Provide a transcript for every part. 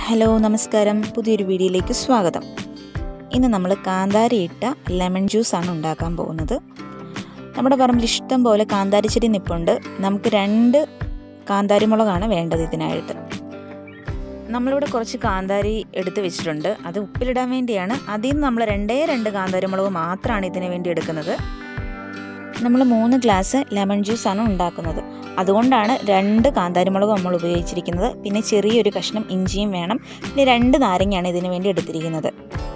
hello നമസ്കാരം പുതിയൊരു വീഡിയോയിലേക്ക് സ്വാഗതം ഇന്ന് നമ്മൾ കാന്താരി ഇട്ട ലെമൺ ജ്യൂസാണ് ഉണ്ടാക്കാൻ പോകുന്നത് നമ്മുടെ പറമ്പിൽ ഇഷ്ടം പോലെ കാന്താരി ചെടി നിപ്പുണ്ട് നമുക്ക് രണ്ട് കാന്താരി മുളകാണ് വേണ്ടത് ഇതിനായിട്ട് നമ്മളിവിടെ കുറച്ച് കാന്താരി എടുത്ത് വെച്ചിട്ടുണ്ട് അത് ഉപ്പിലിടാൻ വേണ്ടിയാണ് അതിൽ നിന്ന് നമ്മൾ രണ്ടേ രണ്ട് കാന്താരി മുളക് മാത്രമാണ് ഇതിന് വേണ്ടി എടുക്കുന്നത് നമ്മൾ മൂന്ന് ഗ്ലാസ് ലെമൺ ജ്യൂസാണ് ഉണ്ടാക്കുന്നത് അതുകൊണ്ടാണ് രണ്ട് കാന്താരിമുളക് നമ്മൾ ഉപയോഗിച്ചിരിക്കുന്നത് പിന്നെ ചെറിയൊരു കഷ്ണം ഇഞ്ചിയും വേണം പിന്നെ രണ്ട് നാരങ്ങയാണ് ഇതിനു വേണ്ടി എടുത്തിരിക്കുന്നത്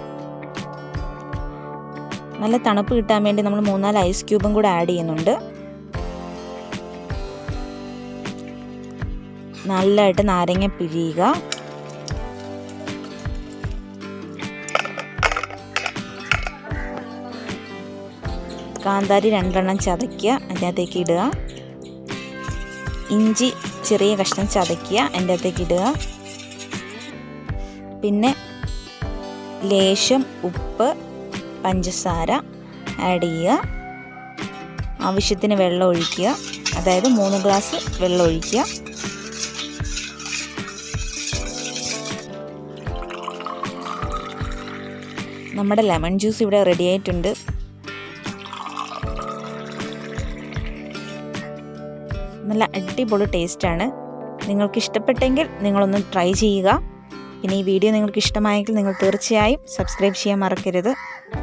നല്ല തണുപ്പ് കിട്ടാൻ വേണ്ടി നമ്മൾ മൂന്നാല് ഐസ് ക്യൂബും കൂടെ ആഡ് ചെയ്യുന്നുണ്ട് നല്ലതായിട്ട് നാരങ്ങ പിഴിയുക കാന്താരി രണ്ടെണ്ണം ചതയ്ക്കുക അതിനകത്തേക്ക് ഇടുക ഇഞ്ചി ചെറിയ കഷ്ണം ചതയ്ക്കുക അതിൻ്റെ അകത്തേക്ക് ഇടുക പിന്നെ ലേശം ഉപ്പ് പഞ്ചസാര ആഡ് ചെയ്യുക ആവശ്യത്തിന് വെള്ളം ഒഴിക്കുക അതായത് മൂന്ന് ഗ്ലാസ് വെള്ളം ഒഴിക്കുക നമ്മുടെ ലെമൺ ജ്യൂസ് ഇവിടെ റെഡി ആയിട്ടുണ്ട് നല്ല അടിപൊളി ടേസ്റ്റാണ് നിങ്ങൾക്ക് ഇഷ്ടപ്പെട്ടെങ്കിൽ നിങ്ങളൊന്ന് ട്രൈ ചെയ്യുക പിന്നെ ഈ വീഡിയോ നിങ്ങൾക്ക് ഇഷ്ടമായെങ്കിൽ നിങ്ങൾ തീർച്ചയായും സബ്സ്ക്രൈബ് ചെയ്യാൻ മറക്കരുത്